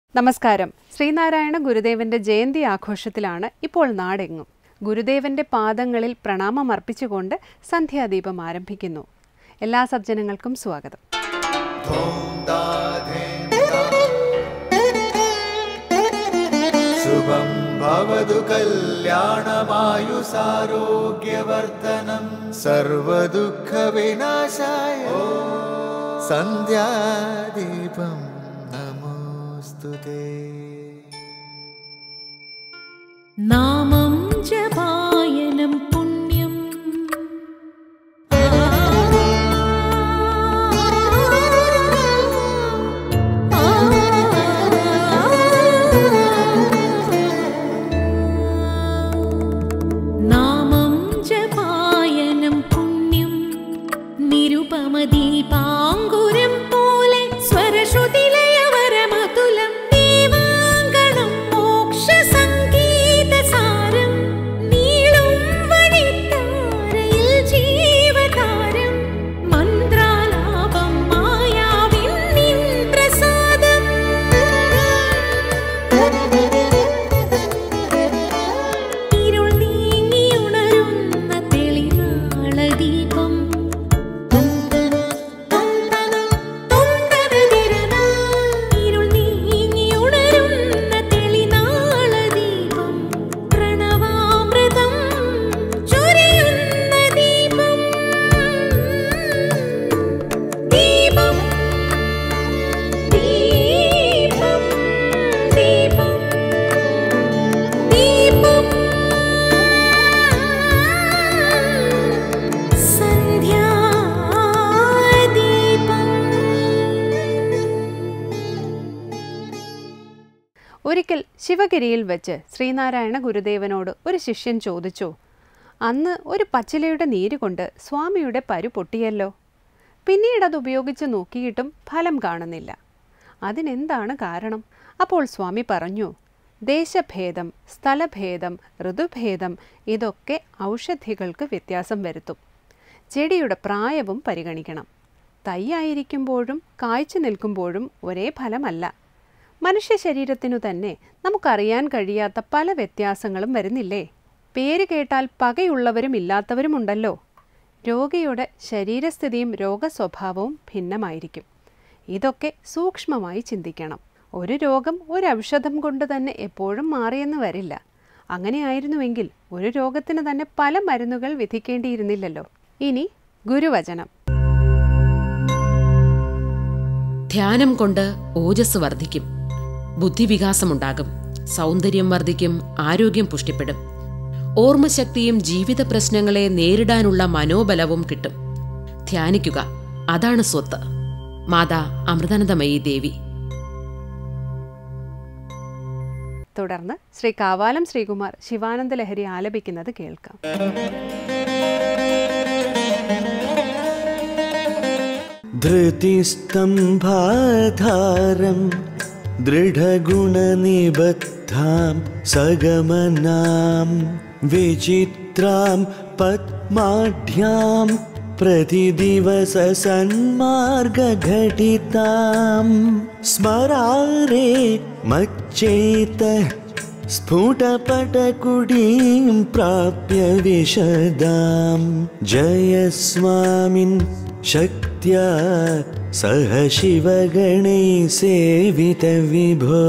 നമസ്കാരം ശ്രീനാരായണ ഗുരുദേവന്റെ ജയന്തി ആഘോഷത്തിലാണ് ഇപ്പോൾ നാടെങ്ങും ഗുരുദേവന്റെ പാദങ്ങളിൽ പ്രണാമം അർപ്പിച്ചുകൊണ്ട് സന്ധ്യാദീപം ആരംഭിക്കുന്നു എല്ലാ സജ്ജനങ്ങൾക്കും സ്വാഗതം ശുഭം ഭവതു കല്യാണമായുസാരോഗ്യവർദ്ധനം സർവദുഃഖവിനാശായ സന്ധ്യാദീപം നമോസ്തുതേ നാമം ജപായനം പുണ്യം നാമം ജപായനം പുണ്യം നിരുപമദീപാങ്കുരം പോലെ സ്വരശ്രുതിലയവരമതുലം ദീവാങ്കണം മോക്ഷസംഗീതസാരം നീളും വഴിത്താരയിൽ ജീവതാരം മന്ത്രാലാപം മായാവിൻ നിൻ പ്രസാദം ഇരുൾ നീങ്ങിയുണരുന്ന തെളിനാളദീപം ഇരുൾ നീങ്ങിയുണരുന്ന തെളിനാളദീപം പ്രണവാമൃതം ചൊരിയുന്ന ദീപം ദീപം ദീപം ദീപം ദീപം സന്ധ്യാദീപം ഒരിക്കൽ ശിവഗിരിയിൽ വെച്ച് ശ്രീനാരായണ ഗുരുദേവനോട് ഒരു ശിഷ്യൻ ചോദിച്ചു അന്ന് ഒരു പച്ചിലയുടെ നീര് കൊണ്ട് സ്വാമിയുടെ പരു പൊട്ടിയല്ലോ പിന്നീട് അത് ഉപയോഗിച്ച് നോക്കിയിട്ടും ഫലം കാണുന്നില്ല അതിനെന്താണ് കാരണം അപ്പോൾ സ്വാമി പറഞ്ഞു ദേശഭേദം സ്ഥലഭേദം ഋതുഭേദം ഇതൊക്കെ ഔഷധികൾക്ക് വ്യത്യാസം വരുത്തും ചെടിയുടെ പ്രായവും പരിഗണിക്കണം തൈയായിരിക്കുമ്പോഴും കായ്ച്ചു നിൽക്കുമ്പോഴും ഒരേ ഫലമല്ല മനുഷ്യ ശരീരത്തിനു തന്നെ നമുക്കറിയാൻ കഴിയാത്ത പല വ്യത്യാസങ്ങളും വരുന്നില്ലേ പേര് കേട്ടാൽ പകയുള്ളവരും ഇല്ലാത്തവരും ഉണ്ടല്ലോ രോഗിയുടെ ശരീരസ്ഥിതിയും രോഗസ്വഭാവവും ഭിന്നമായിരിക്കും ഇതൊക്കെ സൂക്ഷ്മമായി ചിന്തിക്കണം ഒരു രോഗം ഒരു ഔഷധം കൊണ്ട് തന്നെ എപ്പോഴും മാറിയെന്ന് വരില്ല അങ്ങനെയായിരുന്നുവെങ്കിൽ ഒരു രോഗത്തിന് തന്നെ പല മരുന്നുകൾ വിധിക്കേണ്ടിയിരുന്നില്ലല്ലോ ഇനി ഗുരുവചനം ധ്യാനം കൊണ്ട് ഓജസ് വർദ്ധിക്കും ബുദ്ധിവികാസമുണ്ടാകും സൗന്ദര്യം വർദ്ധിക്കും ആരോഗ്യം പുഷ്ടിപ്പെടും ഓർമ്മശക്തിയും ജീവിത പ്രശ്നങ്ങളെ നേരിടാനുള്ള മനോബലവും കിട്ടും ധ്യാനിക്കുക അതാണ് സ്വത്ത് മാതാ അമൃതാനന്ദമയി ദേവി തുടർന്ന് ശ്രീ കാവാലം ശ്രീകുമാർ ശിവാനന്ദ ലഹരി ആലപിക്കുന്നത് കേൾക്കാം धृतिस्तम्भाधारं दृढगुणनिबद्धां सगमनां विचित्रां पद्माढ्यां प्रतिदिवससन्मार्गघटितां स्मरारे मच्चेतः स्फुटपटकुडीं प्राप्य विशदां जय स्वामिन् शक्त्या सह शिवगणैः सेवितविभो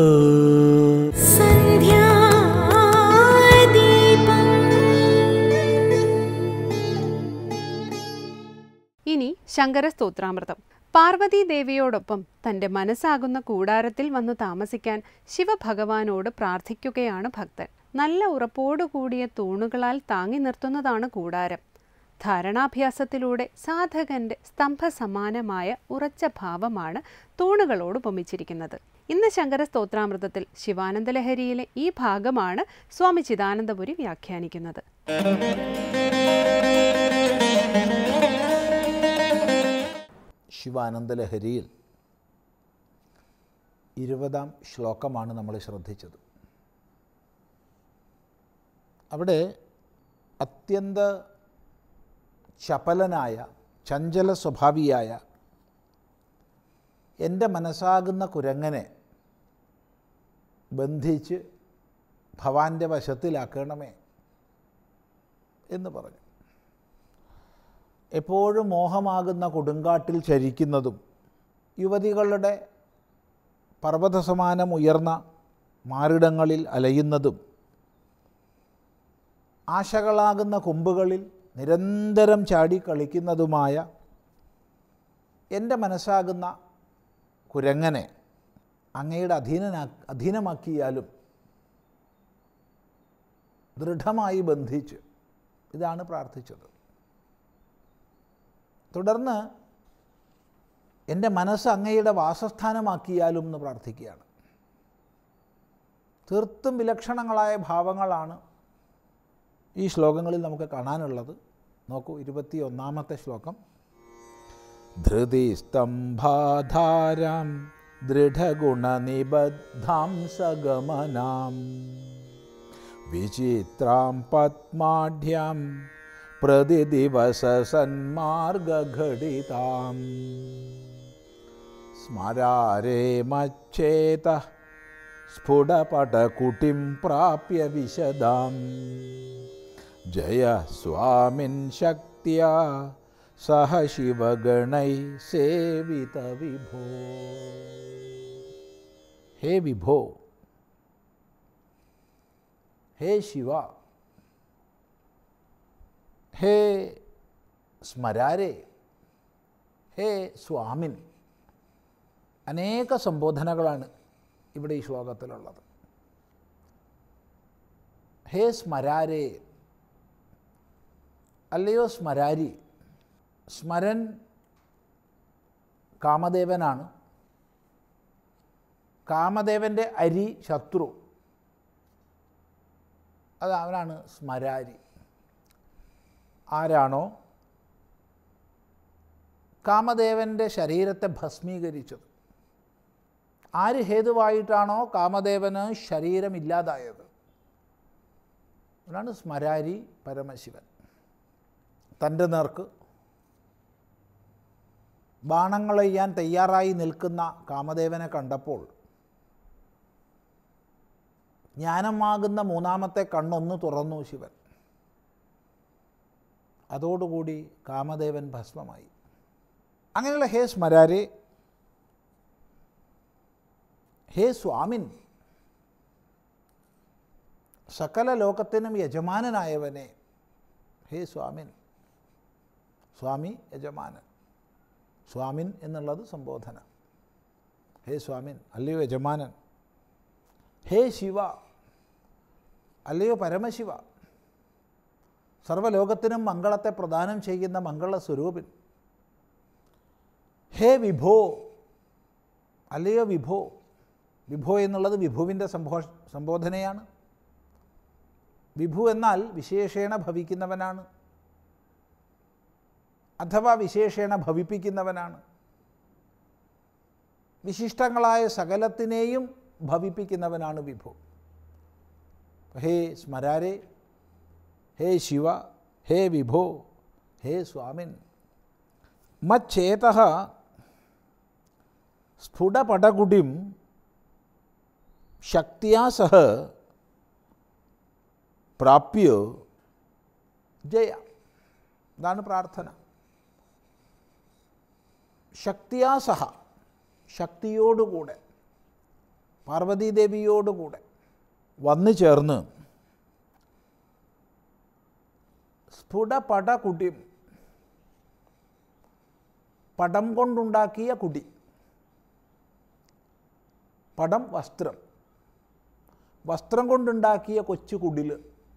ഇനി ശങ്കര സ്തോത്രാമൃതം പാർവതി ദേവിയോടൊപ്പം തന്റെ മനസ്സാകുന്ന കൂടാരത്തിൽ വന്നു താമസിക്കാൻ ശിവഭഗവാനോട് പ്രാർത്ഥിക്കുകയാണ് ഭക്തൻ നല്ല ഉറപ്പോടുകൂടിയ തൂണുകളാൽ താങ്ങി നിർത്തുന്നതാണ് കൂടാരം ധാരണാഭ്യാസത്തിലൂടെ സാധകന്റെ സ്തംഭസമാനമായ ഉറച്ച ഭാവമാണ് തൂണുകളോട് ഉപമിച്ചിരിക്കുന്നത് ഇന്ന് ശങ്കര സ്തോത്രാമൃതത്തിൽ ശിവാനന്ദലഹരിയിലെ ഈ ഭാഗമാണ് സ്വാമി ചിദാനന്ദപുരി വ്യാഖ്യാനിക്കുന്നത് ശിവാനന്ദലഹരിയിൽ ഇരുപതാം ശ്ലോകമാണ് നമ്മൾ ശ്രദ്ധിച്ചത് അവിടെ അത്യന്ത ചപലനായ ചഞ്ചല സ്വഭാവിയായ എൻ്റെ മനസ്സാകുന്ന കുരങ്ങനെ ബന്ധിച്ച് ഭവാന്റെ വശത്തിലാക്കണമേ എന്ന് പറഞ്ഞു എപ്പോഴും മോഹമാകുന്ന കൊടുങ്കാട്ടിൽ ചരിക്കുന്നതും യുവതികളുടെ പർവ്വതസമാനം ഉയർന്ന മാറിടങ്ങളിൽ അലയുന്നതും ആശകളാകുന്ന കൊമ്പുകളിൽ നിരന്തരം ചാടി കളിക്കുന്നതുമായ എൻ്റെ മനസ്സാകുന്ന കുരങ്ങനെ അങ്ങയുടെ അധീനനാ അധീനമാക്കിയാലും ദൃഢമായി ബന്ധിച്ച് ഇതാണ് പ്രാർത്ഥിച്ചത് തുടർന്ന് എൻ്റെ മനസ്സ് അങ്ങയുടെ വാസസ്ഥാനമാക്കിയാലും എന്ന് പ്രാർത്ഥിക്കുകയാണ് തീർത്തും വിലക്ഷണങ്ങളായ ഭാവങ്ങളാണ് ഈ ശ്ലോകങ്ങളിൽ നമുക്ക് കാണാനുള്ളത് നോക്കൂ ഇരുപത്തി ഒന്നാമത്തെ ശ്ലോകം ധൃതിസ്തംഭാധാരാം ദൃഢഗുണനിബദ്ധാം സഗമനാം വിചിത്രാം പത്മാഢ്യാം പ്രതിദിവസസന്മാർഗഘടിതാം സ്മരാരേ മച്ഛേത സ്ഫുടപടകുട്ടിം പ്രാപ്യ വിശദാം ജയ സ്വാമിൻ ശക്തിയാ സഹ ശിവഗണൈ സേവിത വിഭോ ഹേ വിഭോ ഹേ ശിവ ഹേ സ്മരാരെ ഹേ സ്വാമിൻ അനേക സംബോധനകളാണ് ഇവിടെ ഈ ശ്ലോകത്തിലുള്ളത് ഹേ സ്മരാരെ അല്ലയോ സ്മരാരി സ്മരൻ കാമദേവനാണ് കാമദേവൻ്റെ അരി ശത്രു അത് അവനാണ് സ്മരാരി ആരാണോ കാമദേവൻ്റെ ശരീരത്തെ ഭസ്മീകരിച്ചത് ആര് ഹേതുവായിട്ടാണോ കാമദേവന് ശരീരമില്ലാതായത് അവനാണ് സ്മരാരി പരമശിവൻ തൻ്റെ നേർക്ക് ബാണങ്ങളെയ്യാൻ തയ്യാറായി നിൽക്കുന്ന കാമദേവനെ കണ്ടപ്പോൾ ജ്ഞാനമാകുന്ന മൂന്നാമത്തെ കണ്ണൊന്ന് തുറന്നു ശിവൻ അതോടുകൂടി കാമദേവൻ ഭസ്മമായി അങ്ങനെയുള്ള ഹേ സ്മരാരെ ഹേ സ്വാമിൻ സകല ലോകത്തിനും യജമാനനായവനെ ഹേ സ്വാമിൻ സ്വാമി യജമാനൻ സ്വാമിൻ എന്നുള്ളത് സംബോധന ഹേ സ്വാമിൻ അല്ലയോ യജമാനൻ ഹേ ശിവ അല്ലയോ പരമശിവ സർവ്വലോകത്തിനും മംഗളത്തെ പ്രദാനം ചെയ്യുന്ന മംഗള സ്വരൂപൻ ഹേ വിഭോ അല്ലയോ വിഭോ വിഭോ എന്നുള്ളത് വിഭുവിൻ്റെ സംഭോ സംബോധനയാണ് വിഭു എന്നാൽ വിശേഷേണ ഭവിക്കുന്നവനാണ് അഥവാ വിശേഷേണ ഭവിപ്പിക്കുന്നവനാണ് വിശിഷ്ടങ്ങളായ സകലത്തിനെയും ഭവിപ്പിക്കുന്നവനാണ് വിഭു ഹേ സ്മരാരെ ഹേ ശിവ ഹേ വിഭോ ഹേ സ്വാമിൻ മച്ചേത സ്ഫുടപടകുടിം ശക്തിയാ സഹ പ്രാപ്യ ജയ ഇതാണ് പ്രാർത്ഥന ശക്തിയാ സഹ ശക്തിയോടുകൂടെ പാർവതീദേവിയോടുകൂടെ വന്നു ചേർന്ന് സ്ഫുടപട കുടിം പടം കൊണ്ടുണ്ടാക്കിയ കുടി പടം വസ്ത്രം വസ്ത്രം കൊണ്ടുണ്ടാക്കിയ കൊച്ചു കുടിൽ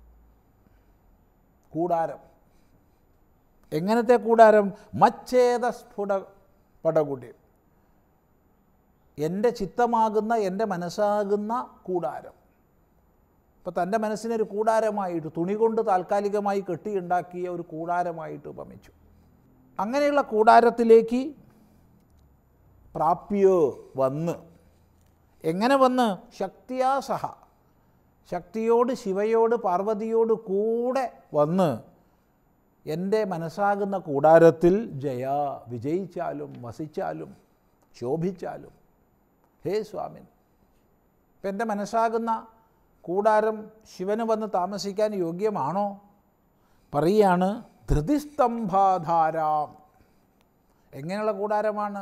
കൂടാരം എങ്ങനത്തെ കൂടാരം മച്ഛേദ സ്ഫുട പടകുടി എൻ്റെ ചിത്തമാകുന്ന എൻ്റെ മനസ്സാകുന്ന കൂടാരം ഇപ്പോൾ തൻ്റെ മനസ്സിനൊരു കൂടാരമായിട്ട് തുണി കൊണ്ട് താൽക്കാലികമായി കെട്ടിയുണ്ടാക്കിയ ഒരു കൂടാരമായിട്ട് ഉപമിച്ചു അങ്ങനെയുള്ള കൂടാരത്തിലേക്ക് പ്രാപ്യോ വന്ന് എങ്ങനെ വന്ന് ശക്തിയാ സഹ ശക്തിയോട് ശിവയോട് പാർവതിയോട് കൂടെ വന്ന് എൻ്റെ മനസ്സാകുന്ന കൂടാരത്തിൽ ജയ വിജയിച്ചാലും വസിച്ചാലും ശോഭിച്ചാലും ഹേ സ്വാമിൻ അപ്പം എൻ്റെ മനസ്സാകുന്ന കൂടാരം ശിവന് വന്ന് താമസിക്കാൻ യോഗ്യമാണോ പറയുകയാണ് ധൃതിസ്തംഭാധാരാം എങ്ങനെയുള്ള കൂടാരമാണ്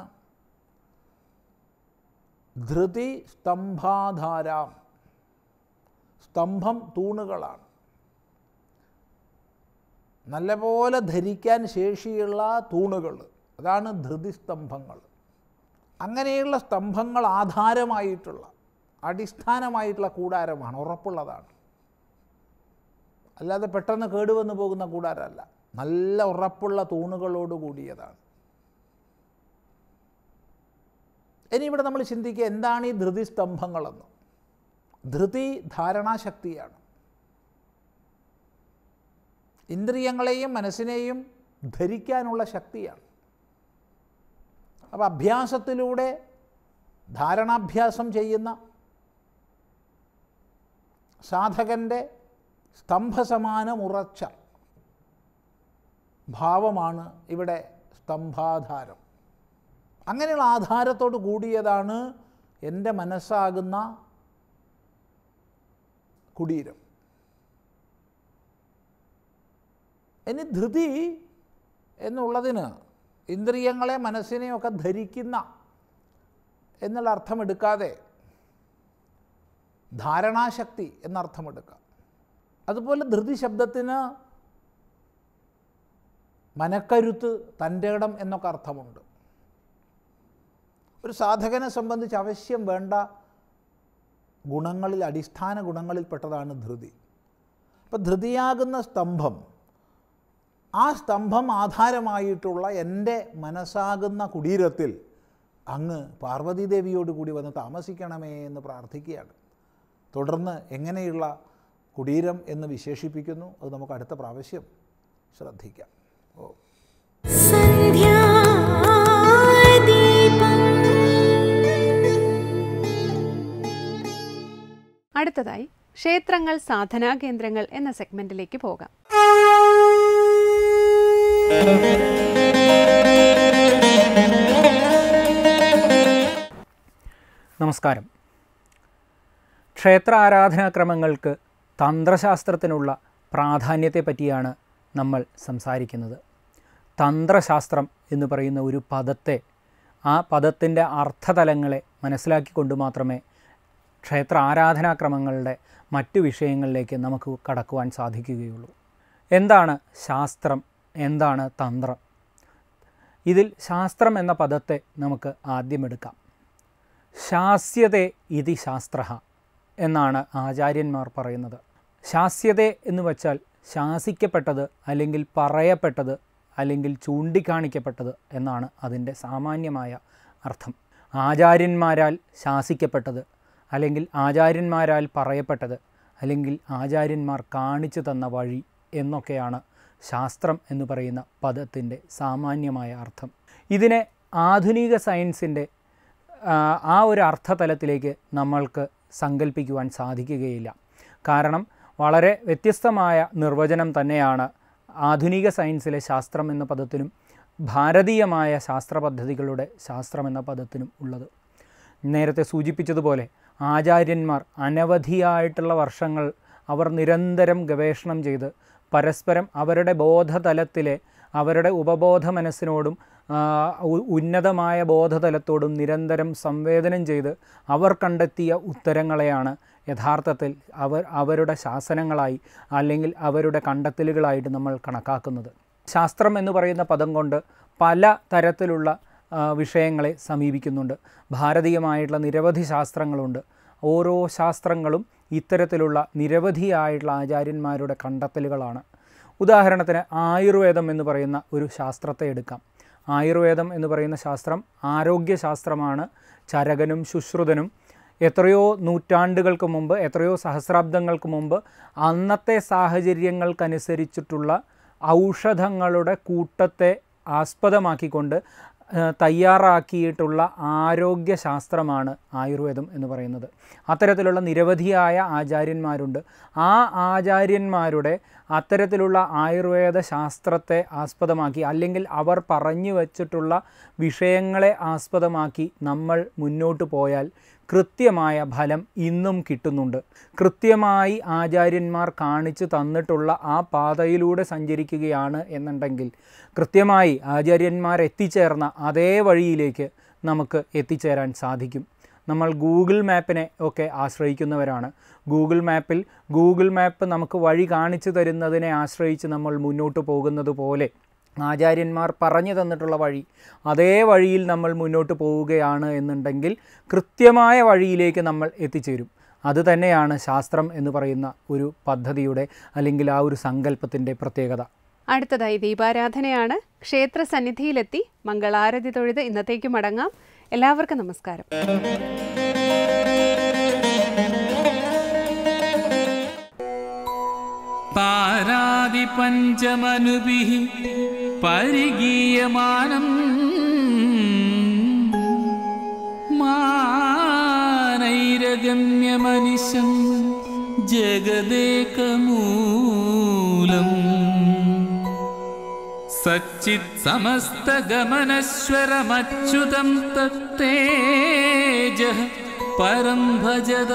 ധൃതി സ്തംഭാധാരാം സ്തംഭം തൂണുകളാണ് നല്ലപോലെ ധരിക്കാൻ ശേഷിയുള്ള തൂണുകൾ അതാണ് ധൃതിസ്തംഭങ്ങൾ അങ്ങനെയുള്ള സ്തംഭങ്ങൾ ആധാരമായിട്ടുള്ള അടിസ്ഥാനമായിട്ടുള്ള കൂടാരമാണ് ഉറപ്പുള്ളതാണ് അല്ലാതെ പെട്ടെന്ന് കേടുവന്നു പോകുന്ന കൂടാരമല്ല നല്ല ഉറപ്പുള്ള തൂണുകളോട് കൂടിയതാണ് ഇനി ഇവിടെ നമ്മൾ ചിന്തിക്കുക എന്താണ് ഈ ധൃതി സ്തംഭങ്ങളെന്ന് ധൃതി ധാരണാശക്തിയാണ് ഇന്ദ്രിയങ്ങളെയും മനസ്സിനെയും ധരിക്കാനുള്ള ശക്തിയാണ് അപ്പോൾ അഭ്യാസത്തിലൂടെ ധാരണാഭ്യാസം ചെയ്യുന്ന സാധകൻ്റെ സ്തംഭസമാനം ഉറച്ച ഭാവമാണ് ഇവിടെ സ്തംഭാധാരം അങ്ങനെയുള്ള ആധാരത്തോട് കൂടിയതാണ് എൻ്റെ മനസ്സാകുന്ന കുടീരം ഇനി ധൃതി എന്നുള്ളതിന് ഇന്ദ്രിയങ്ങളെ മനസ്സിനെയൊക്കെ ധരിക്കുന്ന എന്നുള്ള അർത്ഥമെടുക്കാതെ ധാരണാശക്തി എന്നർത്ഥമെടുക്കാം അതുപോലെ ധൃതി ശബ്ദത്തിന് മനക്കരുത്ത് തൻ്റെ ഇടം എന്നൊക്കെ അർത്ഥമുണ്ട് ഒരു സാധകനെ സംബന്ധിച്ച് അവശ്യം വേണ്ട ഗുണങ്ങളിൽ അടിസ്ഥാന ഗുണങ്ങളിൽപ്പെട്ടതാണ് ധൃതി അപ്പം ധൃതിയാകുന്ന സ്തംഭം ആ സ്തംഭം ആധാരമായിട്ടുള്ള എൻ്റെ മനസ്സാകുന്ന കുടീരത്തിൽ അങ്ങ് പാർവതീദേവിയോട് കൂടി വന്ന് താമസിക്കണമേ എന്ന് പ്രാർത്ഥിക്കുകയാണ് തുടർന്ന് എങ്ങനെയുള്ള കുടീരം എന്ന് വിശേഷിപ്പിക്കുന്നു അത് നമുക്ക് അടുത്ത പ്രാവശ്യം ശ്രദ്ധിക്കാം ഓ അടുത്തതായി ക്ഷേത്രങ്ങൾ സാധനാ കേന്ദ്രങ്ങൾ എന്ന സെഗ്മെന്റിലേക്ക് പോകാം നമസ്കാരം ക്ഷേത്ര ആരാധനാക്രമങ്ങൾക്ക് തന്ത്രശാസ്ത്രത്തിനുള്ള പ്രാധാന്യത്തെ പറ്റിയാണ് നമ്മൾ സംസാരിക്കുന്നത് തന്ത്രശാസ്ത്രം എന്ന് പറയുന്ന ഒരു പദത്തെ ആ പദത്തിൻ്റെ അർത്ഥതലങ്ങളെ മനസ്സിലാക്കിക്കൊണ്ട് മാത്രമേ ക്ഷേത്ര ആരാധനാക്രമങ്ങളുടെ മറ്റു വിഷയങ്ങളിലേക്ക് നമുക്ക് കടക്കുവാൻ സാധിക്കുകയുള്ളൂ എന്താണ് ശാസ്ത്രം എന്താണ് തന്ത്രം ഇതിൽ ശാസ്ത്രം എന്ന പദത്തെ നമുക്ക് ആദ്യം എടുക്കാം ശാസ്യതേ ഇതി ശാസ്ത്ര എന്നാണ് ആചാര്യന്മാർ പറയുന്നത് ശാസ്യത എന്ന് വച്ചാൽ ശാസിക്കപ്പെട്ടത് അല്ലെങ്കിൽ പറയപ്പെട്ടത് അല്ലെങ്കിൽ ചൂണ്ടിക്കാണിക്കപ്പെട്ടത് എന്നാണ് അതിൻ്റെ സാമാന്യമായ അർത്ഥം ആചാര്യന്മാരാൽ ശാസിക്കപ്പെട്ടത് അല്ലെങ്കിൽ ആചാര്യന്മാരാൽ പറയപ്പെട്ടത് അല്ലെങ്കിൽ ആചാര്യന്മാർ കാണിച്ചു തന്ന വഴി എന്നൊക്കെയാണ് ശാസ്ത്രം എന്ന് പറയുന്ന പദത്തിൻ്റെ സാമാന്യമായ അർത്ഥം ഇതിനെ ആധുനിക സയൻസിൻ്റെ ആ, ആ ഒരു അർത്ഥതലത്തിലേക്ക് നമ്മൾക്ക് സങ്കല്പിക്കുവാൻ സാധിക്കുകയില്ല കാരണം വളരെ വ്യത്യസ്തമായ നിർവചനം തന്നെയാണ് ആധുനിക സയൻസിലെ ശാസ്ത്രം എന്ന പദത്തിനും ഭാരതീയമായ ശാസ്ത്ര പദ്ധതികളുടെ ശാസ്ത്രം എന്ന പദത്തിനും ഉള്ളത് നേരത്തെ സൂചിപ്പിച്ചതുപോലെ ആചാര്യന്മാർ അനവധിയായിട്ടുള്ള വർഷങ്ങൾ അവർ നിരന്തരം ഗവേഷണം ചെയ്ത് പരസ്പരം അവരുടെ ബോധതലത്തിലെ അവരുടെ ഉപബോധ മനസ്സിനോടും ആ, ഉ- ഉന്നതമായ ബോധതലത്തോടും നിരന്തരം സംവേദനം ചെയ്ത് അവർ കണ്ടെത്തിയ ഉത്തരങ്ങളെയാണ് യഥാർത്ഥത്തിൽ അവർ അവരുടെ ശാസനങ്ങളായി അല്ലെങ്കിൽ അവരുടെ കണ്ടെത്തലുകളായിട്ട് നമ്മൾ കണക്കാക്കുന്നത് ശാസ്ത്രം എന്ന് പറയുന്ന പദം കൊണ്ട് പല തരത്തിലുള്ള ആ, വിഷയങ്ങളെ സമീപിക്കുന്നുണ്ട് ഭാരതീയമായിട്ടുള്ള നിരവധി ശാസ്ത്രങ്ങളുണ്ട് ഓരോ ശാസ്ത്രങ്ങളും ഇത്തരത്തിലുള്ള നിരവധിയായിട്ടുള്ള ആചാര്യന്മാരുടെ കണ്ടെത്തലുകളാണ് ഉദാഹരണത്തിന് ആയുർവേദം എന്ന് പറയുന്ന ഒരു ശാസ്ത്രത്തെ എടുക്കാം ആയുർവേദം എന്ന് പറയുന്ന ശാസ്ത്രം ആരോഗ്യശാസ്ത്രമാണ് ചരകനും ശുശ്രുതനും എത്രയോ നൂറ്റാണ്ടുകൾക്ക് മുമ്പ് എത്രയോ സഹസ്രാബ്ദങ്ങൾക്ക് മുമ്പ് അന്നത്തെ സാഹചര്യങ്ങൾക്കനുസരിച്ചിട്ടുള്ള ഔഷധങ്ങളുടെ കൂട്ടത്തെ ആസ്പദമാക്കിക്കൊണ്ട് ആ, തയ്യാറാക്കിയിട്ടുള്ള ആരോഗ്യശാസ്ത്രമാണ് ആയുർവേദം എന്ന് പറയുന്നത് അത്തരത്തിലുള്ള നിരവധിയായ ആചാര്യന്മാരുണ്ട് ആ ആചാര്യന്മാരുടെ അത്തരത്തിലുള്ള ആയുർവേദ ശാസ്ത്രത്തെ ആസ്പദമാക്കി അല്ലെങ്കിൽ അവർ പറഞ്ഞു വച്ചിട്ടുള്ള വിഷയങ്ങളെ ആസ്പദമാക്കി നമ്മൾ മുന്നോട്ട് പോയാൽ കൃത്യമായ ഫലം ഇന്നും കിട്ടുന്നുണ്ട് കൃത്യമായി ആചാര്യന്മാർ കാണിച്ചു തന്നിട്ടുള്ള ആ പാതയിലൂടെ സഞ്ചരിക്കുകയാണ് എന്നുണ്ടെങ്കിൽ കൃത്യമായി ആചാര്യന്മാർ എത്തിച്ചേർന്ന അതേ വഴിയിലേക്ക് നമുക്ക് എത്തിച്ചേരാൻ സാധിക്കും നമ്മൾ ഗൂഗിൾ മാപ്പിനെ ഒക്കെ ആശ്രയിക്കുന്നവരാണ് ഗൂഗിൾ മാപ്പിൽ ഗൂഗിൾ മാപ്പ് നമുക്ക് വഴി കാണിച്ചു തരുന്നതിനെ ആശ്രയിച്ച് നമ്മൾ മുന്നോട്ട് പോകുന്നത് പോലെ ആചാര്യന്മാർ പറഞ്ഞു തന്നിട്ടുള്ള വഴി അതേ വഴിയിൽ നമ്മൾ മുന്നോട്ട് പോവുകയാണ് എന്നുണ്ടെങ്കിൽ കൃത്യമായ വഴിയിലേക്ക് നമ്മൾ എത്തിച്ചേരും അത് തന്നെയാണ് ശാസ്ത്രം എന്ന് പറയുന്ന ഒരു പദ്ധതിയുടെ അല്ലെങ്കിൽ ആ ഒരു സങ്കല്പത്തിൻ്റെ പ്രത്യേകത അടുത്തതായി ദീപാരാധനയാണ് ക്ഷേത്ര സന്നിധിയിലെത്തി മംഗളാരതി തൊഴുത് ഇന്നത്തേക്ക് മടങ്ങാം എല്ലാവർക്കും നമസ്കാരം പാരാതിപഞ്ചമനുഭിः പരിഗീയമാനം മാനൈരഗമ്യമനിശം ജഗദേകമൂലം സച്ചിത് സമസ്തഗമനശ്വരമച്യുതം തത്തേജ പരം ഭജത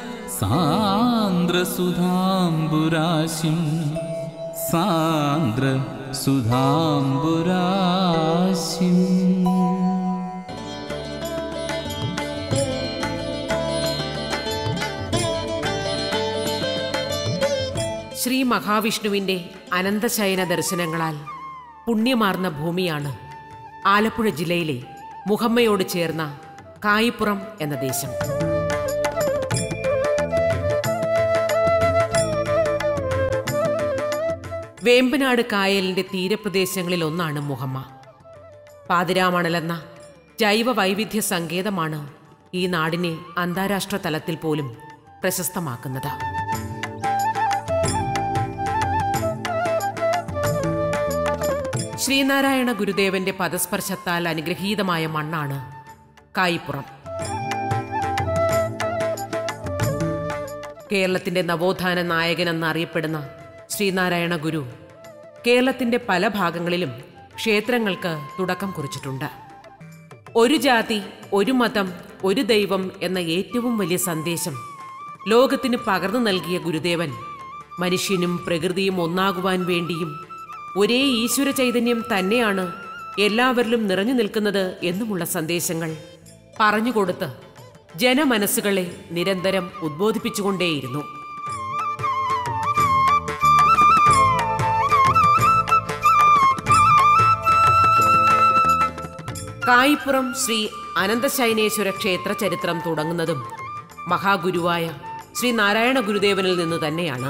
സാന്ദ്രസുധാംബുരാശിം സാന്ദ്ര സുധാംബുരാശിം ശ്രീ മഹാവിഷ്ണുവിൻ്റെ അനന്തശയന ദർശനങ്ങളാൽ പുണ്യമാർന്ന ഭൂമിയാണ് ആലപ്പുഴ ജില്ലയിലെ മുഹമ്മയോട് ചേർന്ന കായിപ്പുറം എന്ന ദേശം വേമ്പനാട് കായലിന്റെ തീരപ്രദേശങ്ങളിൽ ഒന്നാണ് മുഹമ്മ പാതിരാമണലെന്ന ജൈവ വൈവിധ്യ സങ്കേതമാണ് ഈ നാടിനെ അന്താരാഷ്ട്ര തലത്തിൽ പോലും പ്രശസ്തമാക്കുന്നത് ശ്രീനാരായണ ഗുരുദേവന്റെ പദസ്പർശത്താൽ അനുഗ്രഹീതമായ മണ്ണാണ് കായിപ്പുറം കേരളത്തിന്റെ നവോത്ഥാന നായകൻ എന്നറിയപ്പെടുന്ന ശ്രീനാരായണ ഗുരു കേരളത്തിന്റെ പല ഭാഗങ്ങളിലും ക്ഷേത്രങ്ങൾക്ക് തുടക്കം കുറിച്ചിട്ടുണ്ട് ഒരു ജാതി ഒരു മതം ഒരു ദൈവം എന്ന ഏറ്റവും വലിയ സന്ദേശം ലോകത്തിന് പകർന്നു നൽകിയ ഗുരുദേവൻ മനുഷ്യനും പ്രകൃതിയും ഒന്നാകുവാൻ വേണ്ടിയും ഒരേ ഈശ്വര ചൈതന്യം തന്നെയാണ് എല്ലാവരിലും നിറഞ്ഞു നിൽക്കുന്നത് എന്നുമുള്ള സന്ദേശങ്ങൾ പറഞ്ഞുകൊടുത്ത് ജനമനസ്സുകളെ നിരന്തരം ഉദ്ബോധിപ്പിച്ചുകൊണ്ടേയിരുന്നു കായിപ്പുറം ശ്രീ അനന്തശൈനേശ്വര ക്ഷേത്ര ചരിത്രം തുടങ്ങുന്നതും മഹാഗുരുവായ ശ്രീ നാരായണ ഗുരുദേവനിൽ നിന്ന് തന്നെയാണ്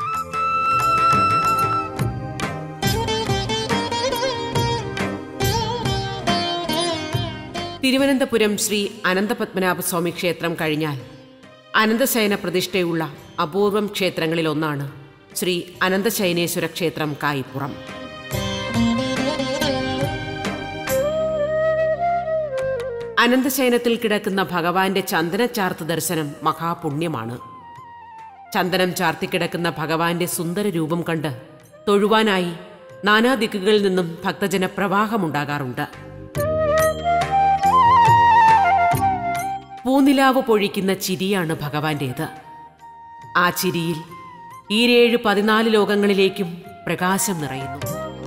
തിരുവനന്തപുരം ശ്രീ അനന്തപത്മനാഭസ്വാമി ക്ഷേത്രം കഴിഞ്ഞാൽ അനന്തശയന പ്രതിഷ്ഠയുള്ള അപൂർവം ക്ഷേത്രങ്ങളിൽ ഒന്നാണ് ശ്രീ അനന്തശയനേശ്വര ക്ഷേത്രം കായിപ്പുറം അനന്തശയനത്തിൽ കിടക്കുന്ന ഭഗവാന്റെ ചന്ദനച്ചാർത്ത് ദർശനം മഹാപുണ്യമാണ് ചന്ദനം ചാർത്തിക്കിടക്കുന്ന ഭഗവാന്റെ സുന്ദര രൂപം കണ്ട് തൊഴുവാനായി നാനാദിക്കുകളിൽ നിന്നും ഭക്തജന പ്രവാഹമുണ്ടാകാറുണ്ട് പൂനിലാവ് പൊഴിക്കുന്ന ചിരിയാണ് ഭഗവാന്റേത് ആ ചിരിയിൽ ഈരേഴ് പതിനാല് ലോകങ്ങളിലേക്കും പ്രകാശം നിറയുന്നു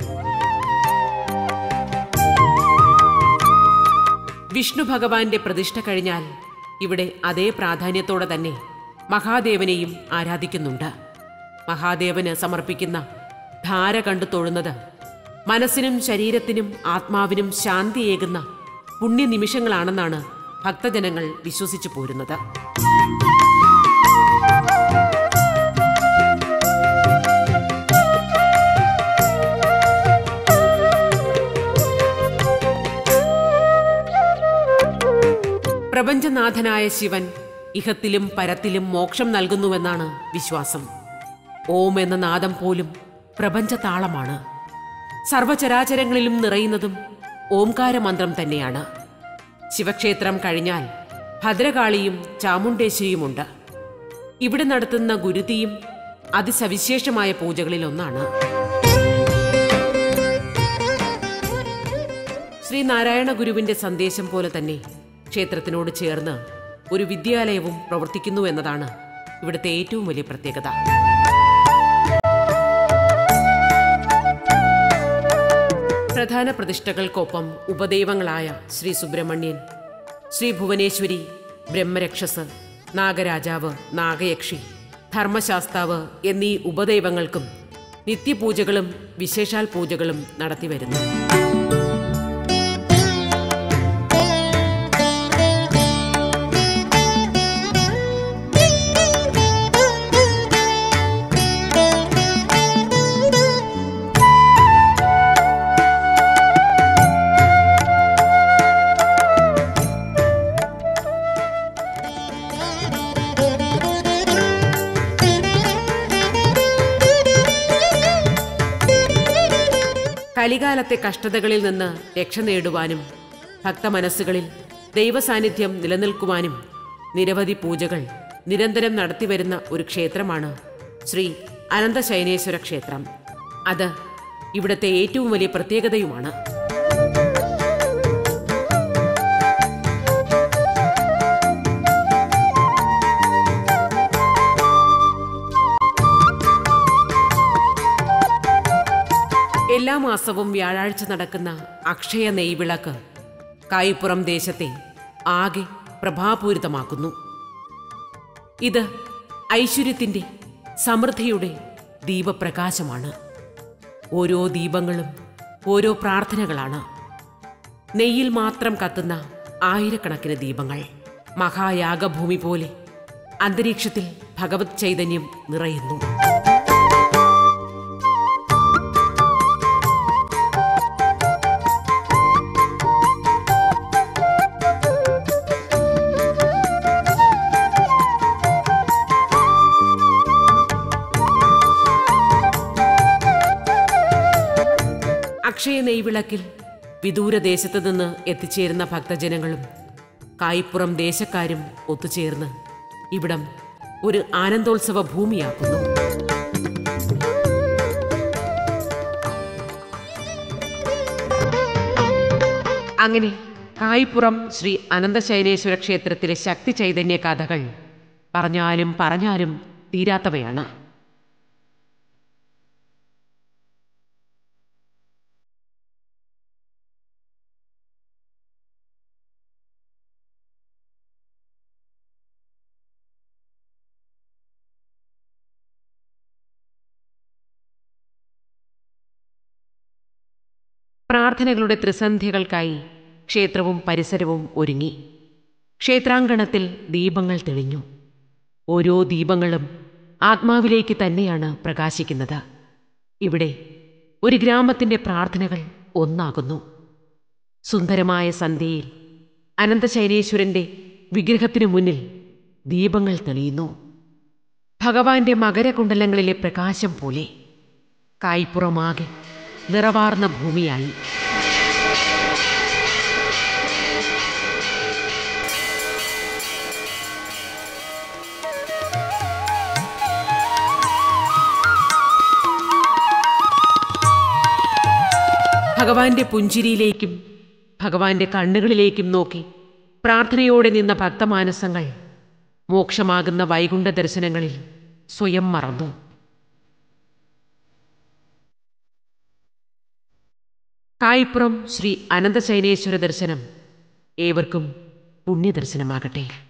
വിഷ്ണു ഭഗവാന്റെ പ്രതിഷ്ഠ കഴിഞ്ഞാൽ ഇവിടെ അതേ പ്രാധാന്യത്തോടെ തന്നെ മഹാദേവനെയും ആരാധിക്കുന്നുണ്ട് മഹാദേവന് സമർപ്പിക്കുന്ന ധാര കണ്ടു തൊഴുന്നത് മനസ്സിനും ശരീരത്തിനും ആത്മാവിനും ശാന്തിയേകുന്ന പുണ്യനിമിഷങ്ങളാണെന്നാണ് ഭക്തജനങ്ങൾ വിശ്വസിച്ചു പോരുന്നത് പ്രപഞ്ചനാഥനായ ശിവൻ ഇഹത്തിലും പരത്തിലും മോക്ഷം നൽകുന്നുവെന്നാണ് വിശ്വാസം ഓം എന്ന നാദം പോലും പ്രപഞ്ചതാളമാണ് സർവചരാചരങ്ങളിലും നിറയുന്നതും ഓംകാരമന്ത്രം തന്നെയാണ് ശിവക്ഷേത്രം കഴിഞ്ഞാൽ ഭദ്രകാളിയും ചാമുണ്ടേശ്വരിയുമുണ്ട് ഇവിടെ നടത്തുന്ന ഗുരുതിയും അതിസവിശേഷമായ പൂജകളിൽ ഒന്നാണ് ശ്രീ നാരായണ ഗുരുവിന്റെ സന്ദേശം പോലെ തന്നെ ക്ഷേത്രത്തിനോട് ചേർന്ന് ഒരു വിദ്യാലയവും പ്രവർത്തിക്കുന്നു എന്നതാണ് ഇവിടുത്തെ ഏറ്റവും വലിയ പ്രത്യേകത പ്രധാന പ്രതിഷ്ഠകൾക്കൊപ്പം ഉപദൈവങ്ങളായ ശ്രീ സുബ്രഹ്മണ്യൻ ശ്രീ ഭുവനേശ്വരി ബ്രഹ്മരക്ഷസ് നാഗരാജാവ് നാഗയക്ഷി ധർമ്മശാസ്താവ് എന്നീ ഉപദൈവങ്ങൾക്കും നിത്യപൂജകളും വിശേഷാൽ പൂജകളും നടത്തിവരുന്നു കലികാലത്തെ കഷ്ടതകളിൽ നിന്ന് രക്ഷ നേടുവാനും ഭക്തമനസ്സുകളിൽ ദൈവസാന്നിധ്യം നിലനിൽക്കുവാനും നിരവധി പൂജകൾ നിരന്തരം നടത്തിവരുന്ന ഒരു ക്ഷേത്രമാണ് ശ്രീ അനന്തശൈനേശ്വര ക്ഷേത്രം അത് ഇവിടുത്തെ ഏറ്റവും വലിയ പ്രത്യേകതയുമാണ് എല്ലാ മാസവും വ്യാഴാഴ്ച നടക്കുന്ന അക്ഷയ നെയ്വിളക്ക് കായിപ്പുറം ദേശത്തെ ആകെ പ്രഭാപൂരിതമാക്കുന്നു ഇത് ഐശ്വര്യത്തിൻ്റെ സമൃദ്ധിയുടെ ദീപപ്രകാശമാണ് ഓരോ ദീപങ്ങളും ഓരോ പ്രാർത്ഥനകളാണ് നെയ്യിൽ മാത്രം കത്തുന്ന ആയിരക്കണക്കിന് ദീപങ്ങൾ മഹായാഗഭൂമി പോലെ അന്തരീക്ഷത്തിൽ ഭഗവത് ചൈതന്യം നിറയുന്നു അക്ഷയ നെയ്വിളക്കിൽ വിദൂരദേശത്ത് നിന്ന് എത്തിച്ചേരുന്ന ഭക്തജനങ്ങളും കായിപ്പുറം ദേശക്കാരും ഒത്തുചേർന്ന് ഇവിടം ഒരു ആനന്ദോത്സവ ഭൂമിയാക്കുന്നു അങ്ങനെ കായിപ്പുറം ശ്രീ അനന്തശൈലേശ്വര ക്ഷേത്രത്തിലെ ശക്തി ചൈതന്യ കഥകൾ പറഞ്ഞാലും പറഞ്ഞാലും തീരാത്തവയാണ് പ്രാർത്ഥനകളുടെ ത്രിസന്ധ്യകൾക്കായി ക്ഷേത്രവും പരിസരവും ഒരുങ്ങി ക്ഷേത്രാങ്കണത്തിൽ ദീപങ്ങൾ തെളിഞ്ഞു ഓരോ ദീപങ്ങളും ആത്മാവിലേക്ക് തന്നെയാണ് പ്രകാശിക്കുന്നത് ഇവിടെ ഒരു ഗ്രാമത്തിൻ്റെ പ്രാർത്ഥനകൾ ഒന്നാകുന്നു സുന്ദരമായ സന്ധ്യയിൽ അനന്തശൈനേശ്വരൻ്റെ വിഗ്രഹത്തിനു മുന്നിൽ ദീപങ്ങൾ തെളിയുന്നു ഭഗവാന്റെ മകരകുണ്ടലങ്ങളിലെ പ്രകാശം പോലെ കായ്പുറമാകെ നിറവാർന്ന ഭൂമിയായി ഭഗവാന്റെ പുഞ്ചിരിയിലേക്കും ഭഗവാന്റെ കണ്ണുകളിലേക്കും നോക്കി പ്രാർത്ഥനയോടെ നിന്ന ഭക്തമാനസങ്ങൾ മോക്ഷമാകുന്ന വൈകുണ്ഠ ദർശനങ്ങളിൽ സ്വയം മറന്നു കായ്പുറം ശ്രീ അനന്തശൈനേശ്വര ദർശനം ഏവർക്കും പുണ്യദർശനമാകട്ടെ